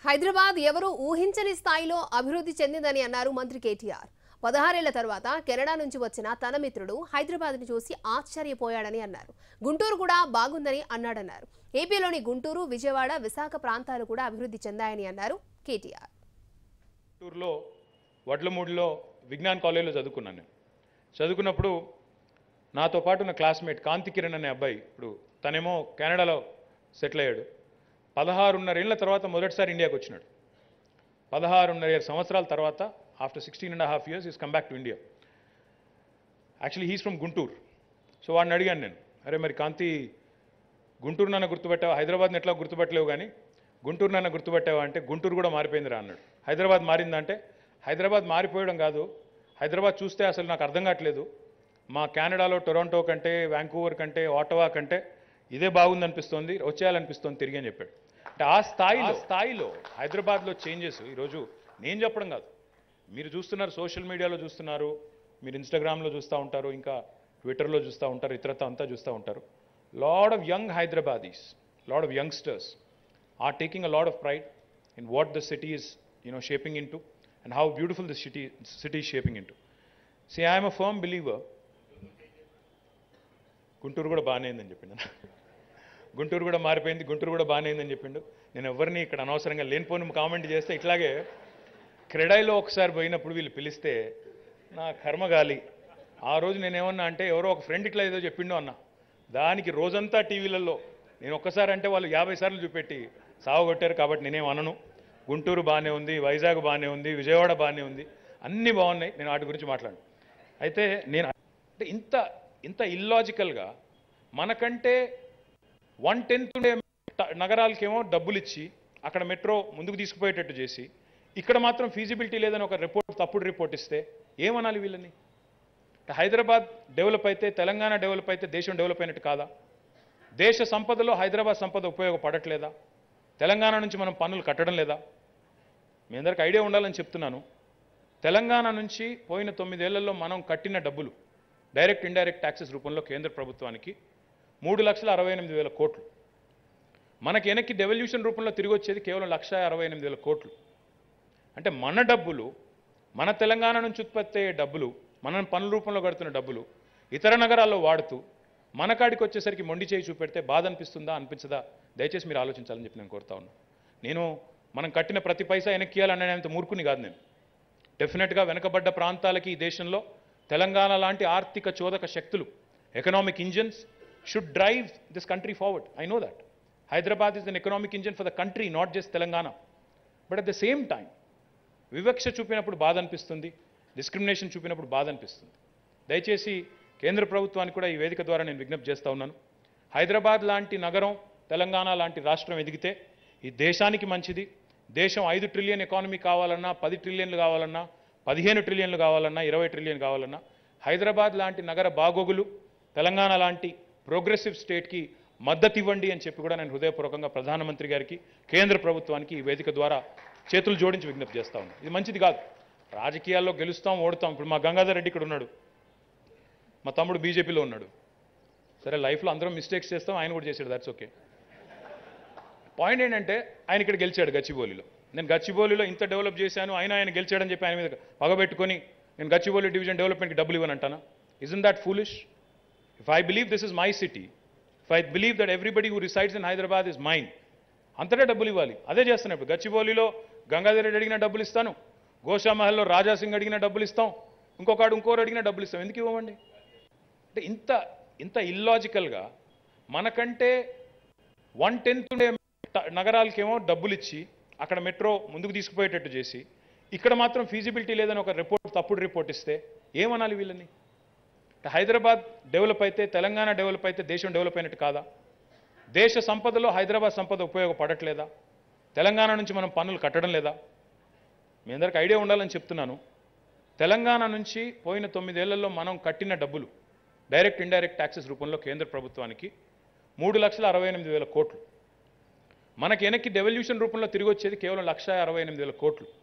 హైదరాబాద్ ఎవరూ ఊహించని స్థాయిలో అభివృద్ధి చెందిందని అన్నారు మంత్రి కేటీఆర్ పదహారేళ్ల తర్వాత కెనడా నుంచి వచ్చిన తన మిత్రుడు హైదరాబాద్ని చూసి ఆశ్చర్యపోయాడని అన్నారు గుంటూరు కూడా బాగుందని అన్నాడన్నారు ఏపీలోని గుంటూరు విజయవాడ విశాఖ ప్రాంతాలు కూడా అభివృద్ధి చెందాయని అన్నారు కేటీఆర్ గుంటూరులో వడ్లమూడిలో విజ్ఞాన్ కాలేజీలో చదువుకున్నాను నేను చదువుకున్నప్పుడు నాతో పాటు నా క్లాస్మేట్ కాంతి కిరణ్ అనే అబ్బాయి ఇప్పుడు తనేమో కెనడాలో సెటిల్ అయ్యాడు పదహారున్నరేళ్ల తర్వాత మొదటిసారి ఇండియాకి వచ్చినాడు పదహారున్నర సంవత్సరాల తర్వాత after sixteen and half years is come back to India actually he's from Guntur so వాడిని అడిగాను నేను అరే మరి కాంతి గుంటూరు నన్ను గుర్తుపెట్టావా హైదరాబాద్ని ఎట్లా గుర్తుపెట్టలేవు కానీ గుంటూరు నన్ను గుర్తుపెట్టావా అంటే గుంటూరు కూడా మారిపోయిందిరా అన్నాడు హైదరాబాద్ మారిందంటే హైదరాబాద్ మారిపోయడం కాదు హైదరాబాద్ చూస్తే అసలు నాకు అర్థం కావట్లేదు మా కెనడాలో టొరంటో కంటే వ్యాంకూవర్ కంటే ఆటవా కంటే ఇదే బాగుందనిపిస్తోంది వచ్చేయాలనిపిస్తోంది తిరిగి అని చెప్పాడు అంటే ఆ స్థాయిలో స్థాయిలో హైదరాబాద్లో చేంజెస్ ఈరోజు నేను చెప్పడం కాదు మీరు చూస్తున్నారు సోషల్ మీడియాలో చూస్తున్నారు మీరు ఇన్స్టాగ్రామ్లో చూస్తూ ఉంటారు ఇంకా ట్విట్టర్లో చూస్తూ ఉంటారు ఇతరత అంతా చూస్తూ ఉంటారు lot of young Hyderabadis lot of youngsters are taking a lot of pride in what the city is, you know, shaping into and how beautiful the city, city is shaping into. See, I am a firm believer. Guntur కూడా బాగానే అయిందని చెప్పిండు అన్న. గుంటూరు కూడా మారిపోయింది గుంటూరు కూడా బాగానే అయిందని చెప్పిండు నేను ఎవరిని ఇక్కడ అనవసరంగా లేనిపోని కామెంట్ చేస్తే ఇట్లాగే క్రెడాయిలో ఒకసారి పోయినప్పుడు వీళ్ళు పిలిస్తే నా కర్మగాలి ఆ రోజు నేనేమన్నా అంటే ఎవరో ఒక ఫ్రెండ్ ఇట్లా ఏదో చెప్పిండో అన్న దానికి రోజంతా టీవీలలో నేను ఒక్కసారి అంటే వాళ్ళు యాభై సార్లు చూపెట్టి సావగొట్టారు కాబట్టి నేనేం అనను గుంటూరు బాగానే ఉంది వైజాగ్ బాగానే ఉంది విజయవాడ బాగానే ఉంది అన్నీ బాగున్నాయి నేను వాటి గురించి మాట్లాడు అయితే నేను అంటే ఇంత ఇంత ఇల్లాజికల్గా మనకంటే వన్ టెన్త్ ఉండే ట- నగరాలకేమో డబ్బులు ఇచ్చి అక్కడ మెట్రో ముందుకు తీసుకుపోయేటట్టు చేసి ఇక్కడ మాత్రం ఫీజిబిలిటీ లేదని ఒక రిపోర్ట్ తప్పుడు రిపోర్ట్ ఇస్తే ఏమనాలి వీళ్ళని అంటే హైదరాబాద్ డెవలప్ అయితే తెలంగాణ డెవలప్ అయితే దేశం డెవలప్ అయినట్టు కాదా దేశ సంపదలో హైదరాబాద్ సంపద ఉపయోగపడట్లేదా తెలంగాణ నుంచి మనం పన్నులు కట్టడం లేదా మీ అందరికి ఐడియా ఉండాలని చెప్తున్నాను తెలంగాణ నుంచి పోయిన తొమ్మిదేళ్లలో మనం కట్టిన డబ్బులు డైరెక్ట్ ఇండైరెక్ట్ ట్యాక్సెస్ రూపంలో కేంద్ర ప్రభుత్వానికి మూడు లక్షల అరవై ఎనిమిది వేల కోట్లు మనకి వెనక్కి డెవల్యూషన్ రూపంలో తిరిగి వచ్చేది కేవలం లక్ష అరవై ఎనిమిది వేల కోట్లు అంటే మన డబ్బులు మన తెలంగాణ నుంచి ఉత్పత్తి అయ్యే డబ్బులు మనం పనుల రూపంలో కడుతున్న డబ్బులు ఇతర నగరాల్లో వాడుతూ మన కాడికి వచ్చేసరికి మొండి చేయి చూపెడితే బాధ అనిపిస్తుందా అనిపించదా దయచేసి మీరు ఆలోచించాలని చెప్పి నేను కోరుతా ఉన్నా నేను మనం కట్టిన ప్రతి పైసా వెనక్కియాలనేంత మూర్ఖుని కాదు నేను డెఫినెట్గా వెనకబడ్డ ప్రాంతాలకి ఈ దేశంలో తెలంగాణ లాంటి ఆర్థిక చోదక శక్తులు economic engines should drive this country forward I know that Hyderabad is an economic engine for the country not just Telangana but at the same time వివక్ష చూపినప్పుడు బాధ అనిపిస్తుంది డిస్క్రిమినేషన్ చూపినప్పుడు బాధ అనిపిస్తుంది దయచేసి కేంద్ర ప్రభుత్వానికి కూడా ఈ వేదిక ద్వారా నేను విజ్ఞప్తి చేస్తా ఉన్నాను హైదరాబాద్ లాంటి నగరం తెలంగాణ లాంటి రాష్ట్రం ఎదిగితే ఈ దేశానికి మంచిది దేశం ఐదు ట్రిలియన్ ఎకానమీ కావాలన్నా పది ట్రిలియన్లు కావాలన్నా పదిహేను ట్రిలియన్లు కావాలన్నా ఇరవై ట్రిలియన్ కావాలన్నా హైదరాబాద్ లాంటి నగర బాగోగులు తెలంగాణ లాంటి ప్రోగ్రెసివ్ స్టేట్కి మద్దతు ఇవ్వండి అని చెప్పి కూడా నేను హృదయపూర్వకంగా ప్రధానమంత్రి గారికి కేంద్ర ప్రభుత్వానికి ఈ వేదిక ద్వారా చేతులు జోడించి విజ్ఞప్తి చేస్తా ఉన్నాను ఇది మంచిది కాదు రాజకీయాల్లో గెలుస్తాం ఓడతాం ఇప్పుడు మా గంగాధర్ రెడ్డి ఇక్కడ ఉన్నాడు మా తమ్ముడు బీజేపీలో ఉన్నాడు సరే లైఫ్లో అందరం మిస్టేక్స్ చేస్తాం ఆయన కూడా చేసాడు దట్స్ ఓకే పాయింట్ ఏంటంటే ఆయన ఇక్కడ గెలిచాడు గచ్చిబౌలిలో నేను గచ్చిబౌలిలో ఇంత డెవలప్ చేశాను ఆయన ఆయన గెలిచాడని చెప్పి ఆయన మీద పగబెట్టుకొని నేను గచ్చిబౌలి డివిజన్ డెవలప్మెంట్కి డబ్బులు ఇవ్వనంటానా isn't that foolish if I believe this is my city if I believe that everybody who resides in Hyderabad is mine అంతటా డబ్బులు ఇవ్వాలి అదే చేస్తాను ఇప్పుడు గచ్చిబౌలిలో గంగాధర్ రెడ్డి అడిగిన డబ్బులు ఇస్తాను గోషామహల్లో రాజా సింగ్ అడిగిన డబ్బులు ఇస్తాం ఇంకొకడు ఇంకోరు అడిగిన డబ్బులు ఇస్తాం ఎందుకు ఇవ్వమండి అంటే ఇంత ఇంత ఇల్లాజికల్గా మనకంటే వన్ టెన్త్ ఉండే ట- నగరాలకేమో డబ్బులు ఇచ్చి అక్కడ మెట్రో ముందుకు తీసుకుపోయేటట్టు చేసి ఇక్కడ మాత్రం ఫీజిబిలిటీ లేదని ఒక రిపోర్ట్ తప్పుడు రిపోర్ట్ ఇస్తే ఏమనాలి వీళ్ళని అంటే హైదరాబాద్ డెవలప్ అయితే తెలంగాణ డెవలప్ అయితే దేశం డెవలప్ అయినట్టు కాదా దేశ సంపదలో హైదరాబాద్ సంపద ఉపయోగపడట్లేదా తెలంగాణ నుంచి మనం పన్నులు కట్టడం లేదా మీ అందరికి ఐడియా ఉండాలని చెప్తున్నాను తెలంగాణ నుంచి పోయిన తొమ్మిదేళ్లలో మనం కట్టిన డబ్బులు డైరెక్ట్ ఇండైరెక్ట్ ట్యాక్సెస్ రూపంలో కేంద్ర ప్రభుత్వానికి మూడు లక్షల అరవై ఎనిమిది వేల కోట్లు మనకి వెనక్కి డెవల్యూషన్ రూపంలో తిరిగి వచ్చేది కేవలం లక్ష అరవై ఎనిమిది వేల కోట్లు